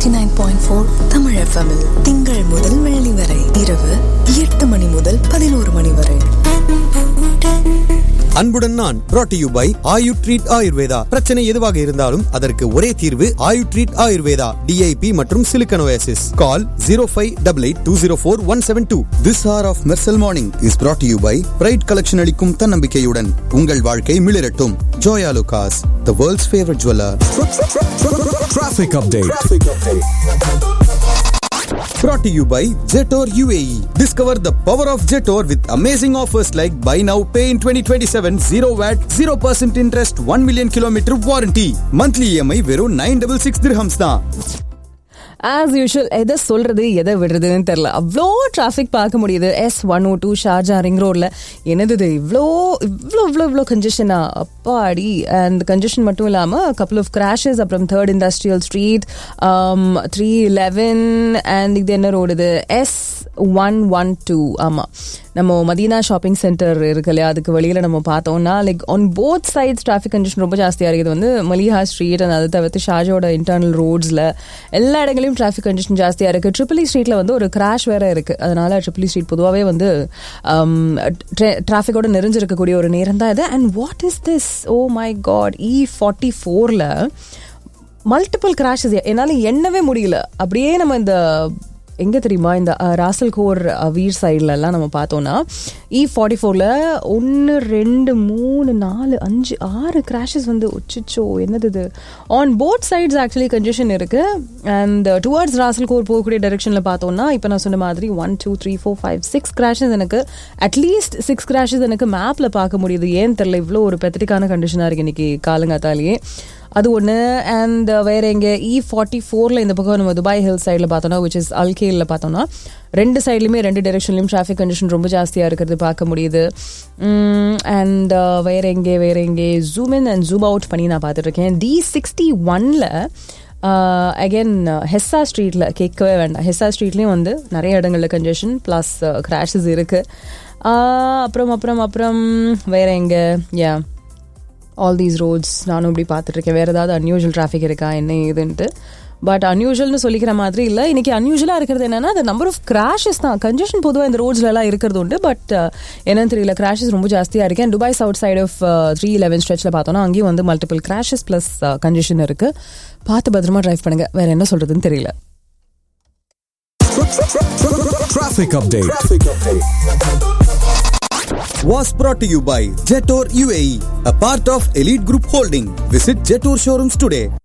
89.4 Tamil FM இல் திங்கள் முதல் வெள்ளி வரை இரவு எட்டு மணி முதல் பதினோரு மணி வரை அன்புடன் நான் brought to you by Ayu treat Ayurveda பிரச்சனை எதுவாக இருந்தாலும் அதற்கு ஒரே தீர்வு ஆயு ட்ரீட் ஆயுர்வேதா டிஐபி மற்றும் சிலிக்கனோசிஸ் call zero five double eight two zero four one seven two this hour of Mersal morning is brought to you by bride collection அளிக்கும் தன்னம்பிக்கையுடன் உங்கள் வாழ்க்கை மிளிரட்டும் Joyalukkas the world's favourite jeweller Traffic update. brought to you by Jetor UAE. Discover the power of Jetor with amazing offers like buy now, pay in 2027, 0 VAT, 0% interest, 1 million kilometer warranty. Monthly EMI வெறும் 966 dirhams தான். As usual எதை சொல்றது எதை விடுறதுன்னு தெரில அவ்வளோ traffic பார்க்க முடியுது S one O two Sharjah ring ரோட்ல என்னது இது இவ்வளோ இவ்வளோ இவ்வளோ இவ்வளோ கன்ஜெஷனா அப்பாடி அண்ட் கன்ஜெஷன் மட்டும் இல்லாமல் கப்புள் ஆஃப் கிராஷஸ் அப்புறம் third industrial street three eleven and இது என்ன ரோடு இது எஸ் ஒன் ஒன் டூ ஆமாம் நம்ம மதீனா ஷாப்பிங் சென்டர் இருக்கு இல்லையா அதுக்கு வெளியில் நம்ம பார்த்தோம்னா like on both sides traffic condition ரொம்ப ஜாஸ்தியாக இருக்குது வந்து மலிஹா ஸ்ட்ரீட் அண்ட் அதை தவிர்த்து ஷாஜோட இன்டர்னல் ரோட்ஸில் எல்லா இடங்களையும் டிராஃபிக் கண்டிஷன் ஜாஸ்தியாக இருக்குது ட்ரிபிள் ஸ்ட்ரீட்டில் வந்து ஒரு கிராஷ் வேற இருக்குது அதனால ட்ரிபிள் ஸ்ட்ரீட் பொதுவாகவே வந்து டிராஃபிக்கோட நிறைஞ்சிருக்கக்கூடிய ஒரு நேரம் தான் இது and what is this oh my God E forty ஃபோரில் மல்டிபிள் கிராஷஸ் என்னால் எண்ணவே முடியல அப்படியே நம்ம இந்த எங்கே தெரியுமா இந்த அஹ், ராசல்கோர் அஹ், வீர் சைட்லலாம் நம்ம பார்த்தோன்னா இ ஃபார்ட்டி ஃபோரில் ஒன்று ரெண்டு மூணு நாலு அஞ்சு ஆறு கிராஷஸ் வந்து உச்சிச்சோ என்னது இது on both sides actually congestion இருக்குது அண்ட் டுவர்ட்ஸ் ராசல்கோர் போகக்கூடிய டைரெக்ஷனில் பார்த்தோன்னா இப்போ நான் சொன்ன மாதிரி one two three four five six crashes எனக்கு அட்லீஸ்ட் சிக்ஸ் கிராஷஸ் எனக்கு மேப்பில் பார்க்க முடியுது ஏன் தெரில இவ்வளோ ஒரு பெத்தட்டிக்கான கண்டிஷனாக இருக்குது இன்னைக்கு காலங்காத்தாலேயே அது ஒன்று அண்ட் வேற எங்கே இ ஃபார்ட்டி ஃபோரில் இந்த பக்கம் நம்ம துபாய் ஹில் சைடில் பார்த்தோம்னா விச் இஸ் அல்கேலில் பார்த்தோம்னா ரெண்டு சைட்லையுமே ரெண்டு டைரெக்ஷன்லையும் டிராஃபிக் கண்டிஷன் ரொம்ப ஜாஸ்தியாக இருக்கிறது பார்க்க முடியுது அண்ட் வேற எங்கே வேற எங்கே zoom in and zoom out பண்ணி நான் பார்த்துட்ருக்கேன் டி சிக்ஸ்டி ஒனில் அகெயின் ஹெஸ்ஸா ஸ்ட்ரீட்டில் கேட்கவே வேண்டாம் ஹெஸ்ஸா ஸ்ட்ரீட்லேயும் வந்து நிறைய இடங்களில் கன்ஜெஷன் ப்ளஸ் கிராஷஸ் இருக்குது அப்புறம் அப்புறம் அப்புறம் வேற எங்கே யா ஆல் தீஸ் ரோட்ஸ் நானும் இப்படி பார்த்துட்ருக்கேன் வேறு ஏதாவது அன்யூஷுவல் டிராஃபிக் இருக்கா என்ன ஏதுன்ட்டு பட் அன்யூஷுவல்னு சொல்லிக்கிற மாதிரி இல்லை இன்னைக்கு அன்யூஷுவலாக இருக்கிறது என்னன்னா அந்த நம்பர் ஆஃப் கிராஷஸ் தான் கன்ஜெஷன் பொதுவாக இந்த ரோட்ஸ்ல எல்லாம் இருக்கிறது உண்டு பட் என்னன்னு தெரியல கிராஷஸ் ரொம்ப ஜாஸ்தியாக இருக்கு and Dubai south side of three eleven ஸ்ட்ரெச்சில் பார்த்தோம்னா அங்கேயும் வந்து மல்டிபிள் கிராஷஸ் ப்ளஸ் கன்ஜெஷன் இருக்கு பார்த்து பத்திரமா டிரைவ் பண்ணுங்க வேற என்ன சொல்றதுன்னு தெரியல Traffic update. Was brought to you by Jetor UAE, a part of Elite Group Holding. Visit Jetor showrooms today.